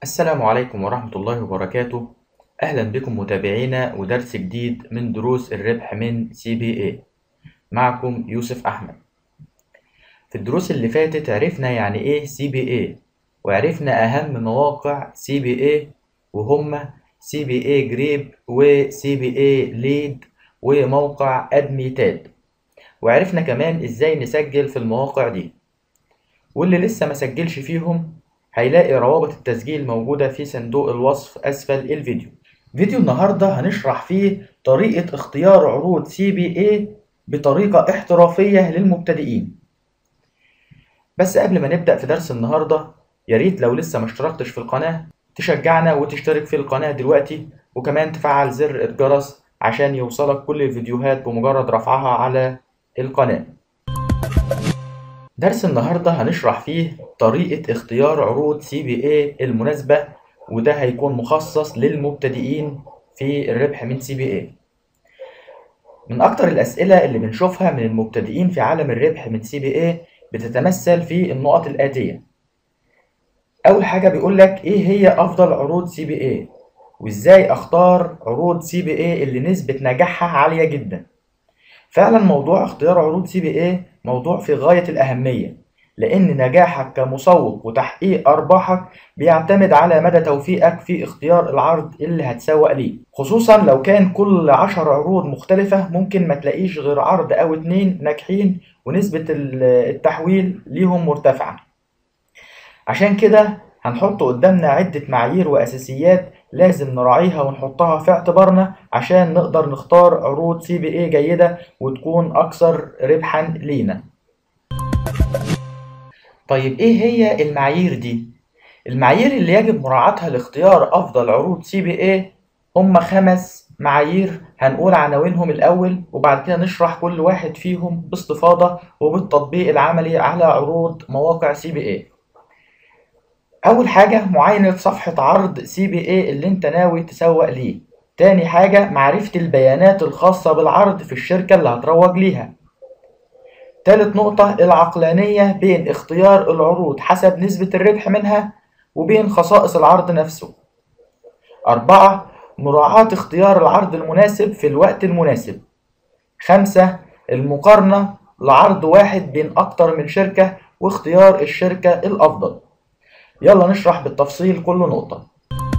السلام عليكم ورحمة الله وبركاته أهلا بكم متابعينا ودرس جديد من دروس الربح من CBA معكم يوسف أحمد في الدروس اللي فاتت عرفنا يعني إيه CBA وعرفنا أهم مواقع CBA وهم CBA جريب و CBA ليد وموقع أدميتاد وعرفنا كمان إزاي نسجل في المواقع دي واللي لسه ما سجلش فيهم هيلاقي روابط التسجيل موجودة في صندوق الوصف أسفل الفيديو فيديو النهاردة هنشرح فيه طريقة اختيار عروض CBA بطريقة احترافية للمبتدئين بس قبل ما نبدأ في درس النهاردة ياريت لو لسه ما اشتركتش في القناة تشجعنا وتشترك في القناة دلوقتي وكمان تفعل زر الجرس عشان يوصلك كل الفيديوهات بمجرد رفعها على القناة درس النهاردة هنشرح فيه طريقة اختيار عروض CBA المناسبة وده هيكون مخصص للمبتدئين في الربح من CBA من أكتر الأسئلة اللي بنشوفها من المبتدئين في عالم الربح من CBA بتتمثل في النقط الآتية أول حاجة بيقولك إيه هي أفضل عروض CBA وإزاي أختار عروض CBA اللي نسبة نجاحها عالية جدا فعلا موضوع اختيار عروض CBA موضوع في غاية الأهمية لأن نجاحك كمسوق وتحقيق أرباحك بيعتمد على مدى توفيقك في اختيار العرض اللي هتسوق ليه خصوصا لو كان كل عشر عروض مختلفة ممكن ما تلاقيش غير عرض أو اتنين ناجحين ونسبة التحويل ليهم مرتفعة عشان كده هنحط قدامنا عدة معايير وأساسيات لازم نراعيها ونحطها في اعتبارنا عشان نقدر نختار عروض سي بي اي جيدة وتكون أكثر ربحا لينا طيب ايه هي المعايير دي؟ المعايير اللي يجب مراعاتها لاختيار أفضل عروض سي بي اي هم خمس معايير هنقول عناوينهم الأول وبعد كده نشرح كل واحد فيهم باستفاضة وبالتطبيق العملي على عروض مواقع سي بي اي أول حاجة معاينة صفحة عرض سي بي اي اللي انت ناوي تسوق ليه تاني حاجة معرفة البيانات الخاصة بالعرض في الشركة اللي هتروج ليها تالت نقطة العقلانية بين اختيار العروض حسب نسبة الربح منها وبين خصائص العرض نفسه أربعة مراعاة اختيار العرض المناسب في الوقت المناسب خمسة المقارنة لعرض واحد بين أكتر من شركة واختيار الشركة الأفضل يلا نشرح بالتفصيل كل نقطة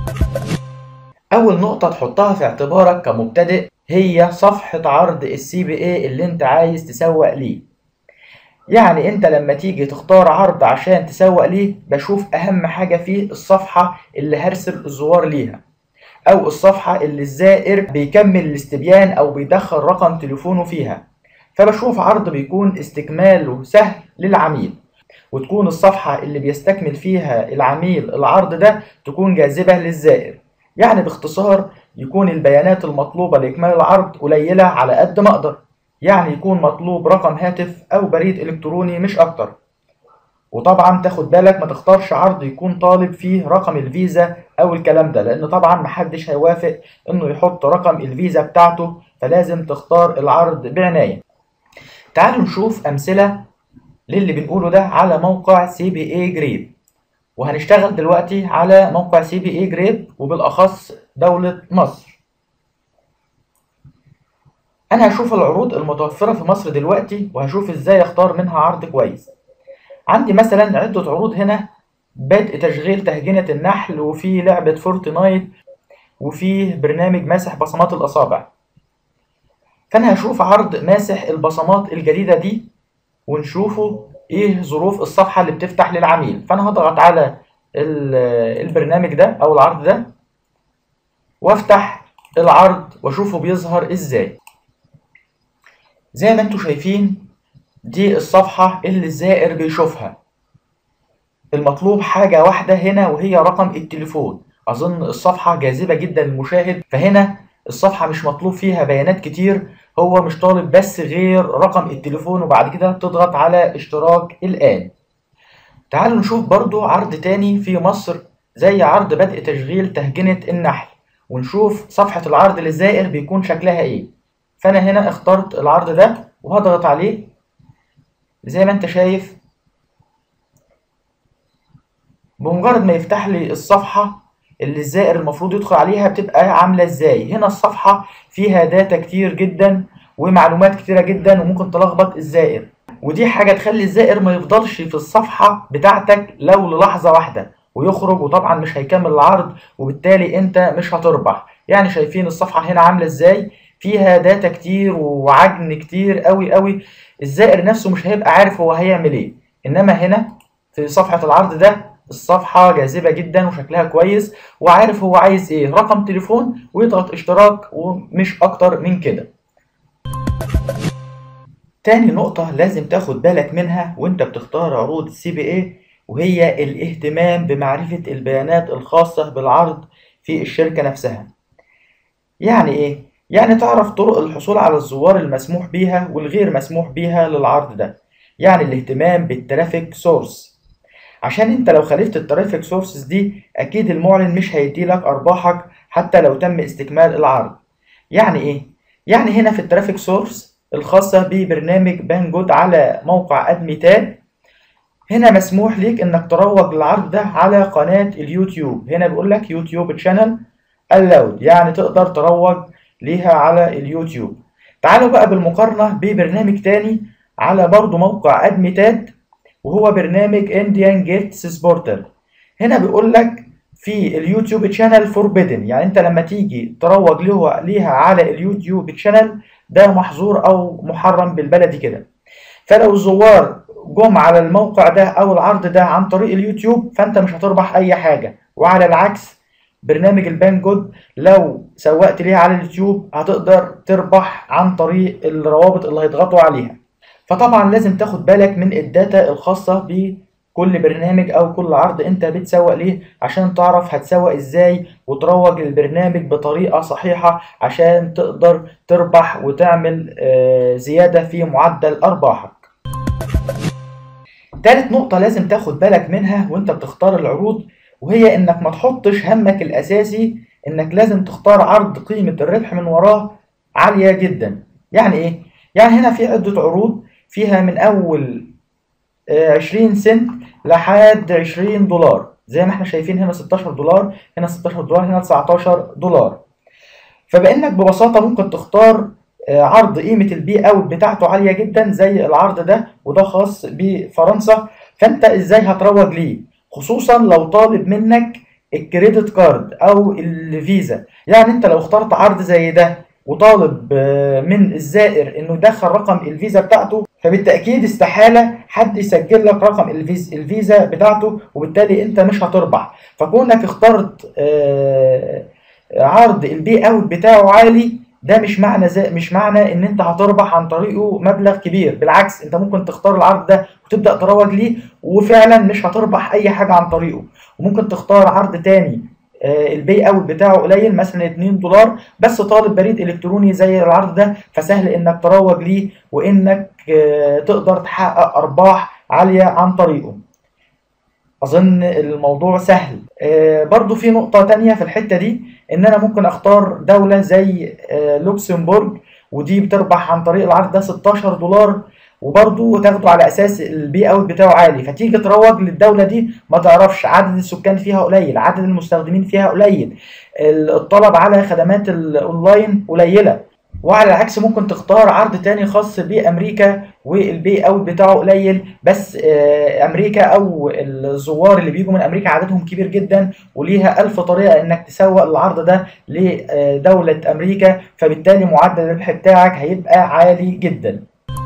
أول نقطة تحطها في اعتبارك كمبتدئ هي صفحة عرض السي بي اي اللي انت عايز تسوق ليه يعني انت لما تيجي تختار عرض عشان تسوق ليه بشوف اهم حاجة فيه الصفحة اللي هرسل الزوار ليها او الصفحة اللي الزائر بيكمل الاستبيان او بيدخل رقم تليفونه فيها فبشوف عرض بيكون استكماله سهل للعميل وتكون الصفحة اللي بيستكمل فيها العميل العرض ده تكون جاذبة للزائر يعني باختصار يكون البيانات المطلوبة لإكمال العرض قليلة على قد ما أقدر يعني يكون مطلوب رقم هاتف أو بريد إلكتروني مش أكتر وطبعا تاخد بالك ما تختارش عرض يكون طالب فيه رقم الفيزا أو الكلام ده لأن طبعا محدش هيوافق إنه يحط رقم الفيزا بتاعته فلازم تختار العرض بعناية تعالوا نشوف أمثلة للي بنقوله ده على موقع سي بي اي جريب وهنشتغل دلوقتي على موقع سي بي اي جريب وبالاخص دولة مصر انا هشوف العروض المتوفرة في مصر دلوقتي وهشوف ازاي اختار منها عرض كويس عندي مثلا عدة عروض هنا بدء تشغيل تهجينة النحل وفي لعبة فورتنايت وفي برنامج ماسح بصمات الأصابع فأنا هشوف عرض ماسح البصمات الجديدة دي ونشوفه ايه ظروف الصفحة اللي بتفتح للعميل فانا هضغط على البرنامج ده او العرض ده وافتح العرض واشوفه بيظهر ازاي زي ما انتم شايفين دي الصفحة اللي الزائر بيشوفها المطلوب حاجة واحدة هنا وهي رقم التليفون اظن الصفحة جاذبة جدا للمشاهد فهنا الصفحة مش مطلوب فيها بيانات كتير هو مش طالب بس غير رقم التليفون وبعد كده تضغط على اشتراك الآن تعالوا نشوف برضو عرض تاني في مصر زي عرض بدء تشغيل تهجنة النحل ونشوف صفحة العرض للزائر بيكون شكلها ايه فأنا هنا اخترت العرض ده وهضغط عليه زي ما انت شايف بمجرد ما يفتح لي الصفحة اللي الزائر المفروض يدخل عليها بتبقى عاملة ازاي هنا الصفحة فيها داتا كتير جدا ومعلومات كتيرة جدا وممكن تلخبط الزائر ودي حاجة تخلي الزائر ما يفضلش في الصفحة بتاعتك لو للحظة واحدة ويخرج وطبعا مش هيكمل العرض وبالتالي انت مش هتربح يعني شايفين الصفحة هنا عاملة ازاي فيها داتا كتير وعجن كتير قوي قوي الزائر نفسه مش هيبقى عارف هو هيعمل ايه انما هنا في صفحة العرض ده الصفحة جاذبة جدا وشكلها كويس وعارف هو عايز ايه رقم تليفون ويضغط اشتراك ومش اكتر من كده تاني نقطة لازم تاخد بالك منها وانت بتختار عروض السي بي اي وهي الاهتمام بمعرفة البيانات الخاصة بالعرض في الشركة نفسها يعني ايه؟ يعني تعرف طرق الحصول على الزوار المسموح بيها والغير مسموح بيها للعرض ده يعني الاهتمام بالترافيك سورس عشان انت لو خالفت الترافيك سورسز دي اكيد المعلن مش هيديلك ارباحك حتى لو تم استكمال العرض يعني ايه يعني هنا في الترافيك سورس الخاصة ببرنامج بانجود على موقع ادمي تاب هنا مسموح ليك انك تروج للعرض ده على قناة اليوتيوب هنا بيقول لك يوتيوب تشانل allowed يعني تقدر تروج ليها على اليوتيوب تعالوا بقى بالمقارنة ببرنامج تاني على برضو موقع ادميتاد وهو برنامج انديان جيتس سبورتر هنا بيقول لك في اليوتيوب تشانل فوربيدن يعني انت لما تيجي تروج له ليها على اليوتيوب تشانل ده محظور او محرم بالبلدي كده فلو الزوار جم على الموقع ده او العرض ده عن طريق اليوتيوب فانت مش هتربح اي حاجة وعلى العكس برنامج البان جود لو سوقت ليه على اليوتيوب هتقدر تربح عن طريق الروابط اللي هيضغطوا عليها فطبعا لازم تاخد بالك من الداتا الخاصة بكل برنامج او كل عرض انت بتسوق ليه عشان تعرف هتسوق ازاي وتروج للبرنامج بطريقة صحيحة عشان تقدر تربح وتعمل زيادة في معدل ارباحك تالت نقطة لازم تاخد بالك منها وانت بتختار العروض وهي انك ما تحطش همك الاساسي انك لازم تختار عرض قيمة الربح من وراه عالية جدا يعني ايه؟ يعني هنا في عدة عروض فيها من اول عشرين سنت لحد عشرين دولار زي ما احنا شايفين هنا ستاشر دولار هنا ستاشر دولار هنا تسعتاشر دولار فبانك ببساطة ممكن تختار عرض قيمة البي اوت بتاعته عالية جدا زي العرض ده وده خاص بفرنسا فانت ازاي هتروج ليه خصوصا لو طالب منك الكريدت كارد او الفيزا يعني انت لو اخترت عرض زي ده وطالب من الزائر انه يدخل رقم الفيزا بتاعته فبالتاكيد استحاله حد يسجل لك رقم الفيز الفيزا بتاعته وبالتالي انت مش هتربح فكونك اخترت عرض البي اوت بتاعه عالي ده مش معنى زي مش معنى ان انت هتربح عن طريقه مبلغ كبير بالعكس انت ممكن تختار العرض ده وتبدا تروج ليه وفعلا مش هتربح اي حاجه عن طريقه وممكن تختار عرض تاني البي اوت بتاعه قليل مثلا 2 دولار بس طالب بريد الكتروني زي العرض ده فسهل انك تروج ليه وانك تقدر تحقق ارباح عاليه عن طريقه اظن الموضوع سهل برضو في نقطة تانية في الحتة دي ان انا ممكن اختار دولة زي لوكسمبورج ودي بتربح عن طريق العرض ده 16 دولار وبرضو تاخده على اساس البي اوت بتاعه عالي فتيجي تروج للدولة دي ما تعرفش عدد السكان فيها قليل عدد المستخدمين فيها قليل الطلب على خدمات الاونلاين قليلة وعلى العكس ممكن تختار عرض تاني خاص بامريكا والبي اوت بتاعه قليل بس امريكا او الزوار اللي بيجوا من امريكا عددهم كبير جدا وليها الف طريقه انك تسوق العرض ده لدوله امريكا فبالتالي معدل الربح بتاعك هيبقى عالي جدا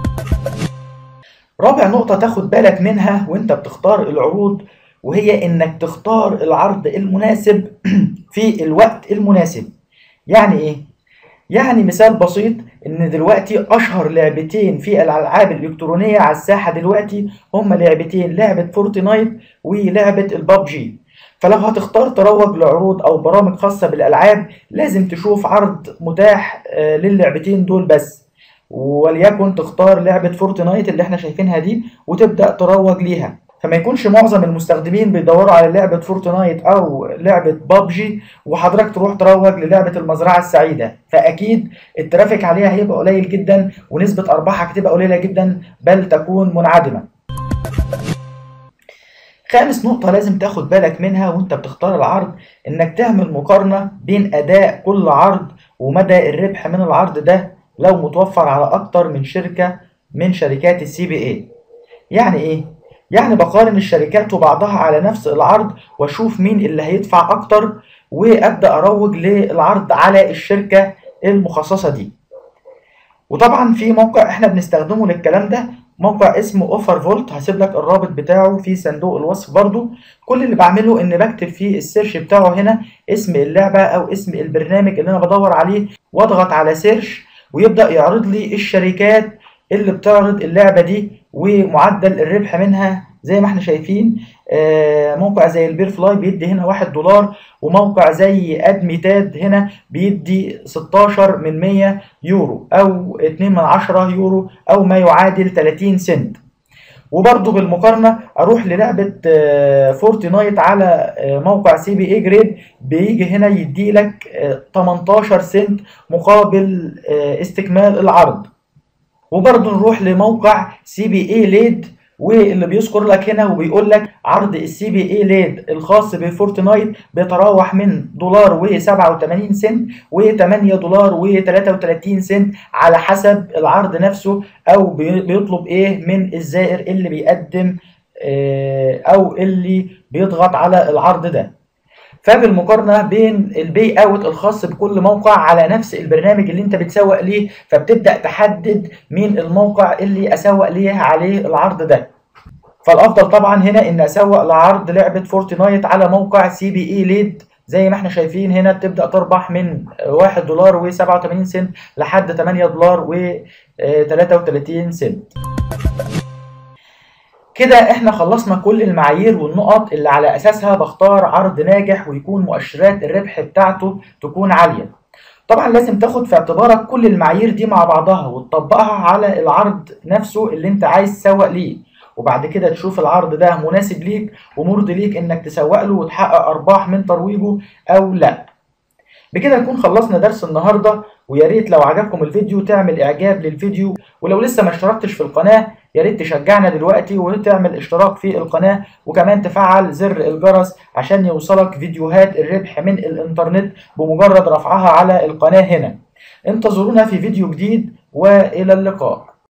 رابع نقطه تاخد بالك منها وانت بتختار العروض وهي انك تختار العرض المناسب في الوقت المناسب يعني ايه يعني مثال بسيط ان دلوقتي اشهر لعبتين في الالعاب الالكترونيه على الساحه دلوقتي هما لعبتين لعبه فورتنايت ولعبه البابجي فلو هتختار تروج لعروض او برامج خاصه بالالعاب لازم تشوف عرض متاح للعبتين دول بس وليكن تختار لعبه فورتنايت اللي احنا شايفينها دي وتبدا تروج ليها فما يكونش معظم المستخدمين بيدوروا على لعبة فورتنايت أو لعبة بابجي وحضرتك تروح تروج للعبة المزرعة السعيدة فأكيد الترافيك عليها هيبقى قليل جدا ونسبة أرباحك هتبقى قليلة جدا بل تكون منعدمة خامس نقطة لازم تاخد بالك منها وانت بتختار العرض انك تعمل مقارنة بين اداء كل عرض ومدى الربح من العرض ده لو متوفر على اكتر من شركة من شركات السي بي اي يعني ايه؟ يعني بقارن الشركات وبعضها على نفس العرض واشوف مين اللي هيدفع اكتر وابدا اروج للعرض على الشركة المخصصة دي وطبعا في موقع احنا بنستخدمه للكلام ده موقع اسمه اوفر فولت هسيب لك الرابط بتاعه في صندوق الوصف برضو كل اللي بعمله ان بكتب في السيرش بتاعه هنا اسم اللعبة او اسم البرنامج اللي انا بدور عليه واضغط على سيرش ويبدأ يعرض لي الشركات اللي بتعرض اللعبة دي ومعدل الربح منها زي ما احنا شايفين موقع زي البير فلاي بيدي هنا واحد دولار وموقع زي ادميتاد هنا بيدي 16 من 100 يورو او 2 من 10 يورو او ما يعادل 30 سنت وبرضه بالمقارنة أروح للعبة فورتنايت على موقع سي بي اي جريد بيجي هنا يدي لك 18 سنت مقابل استكمال العرض وبرضه نروح لموقع سي بي اي ليد واللي بيذكر لك هنا وبيقول لك عرض السي بي اي ليد الخاص بفورتنايت بيتراوح من دولار و87 سنت و8 دولار و33 سنت على حسب العرض نفسه او بيطلب ايه من الزائر اللي بيقدم او اللي بيضغط على العرض ده فبالمقارنة بين البي اوت الخاص بكل موقع على نفس البرنامج اللي انت بتسوق ليه فبتبدأ تحدد مين الموقع اللي اسوق ليه عليه العرض ده فالافضل طبعا هنا ان اسوق لعرض لعبة فورتنايت على موقع سي بي اي ليد زي ما احنا شايفين هنا بتبدأ تربح من 1 دولار و87 سنت لحد 8 دولار و33 سنت كده احنا خلصنا كل المعايير والنقط اللي على اساسها بختار عرض ناجح ويكون مؤشرات الربح بتاعته تكون عالية طبعا لازم تاخد في اعتبارك كل المعايير دي مع بعضها وتطبقها على العرض نفسه اللي انت عايز تسوق ليه وبعد كده تشوف العرض ده مناسب ليك ومرضي ليك انك تسوق له وتحقق ارباح من ترويجه او لا بكده نكون خلصنا درس النهارده ويا ريت لو عجبكم الفيديو تعمل اعجاب للفيديو ولو لسه ما اشتركتش في القناه يا ريت تشجعنا دلوقتي وتعمل اشتراك في القناه وكمان تفعل زر الجرس عشان يوصلك فيديوهات الربح من الانترنت بمجرد رفعها على القناه هنا انتظرونا في فيديو جديد والى اللقاء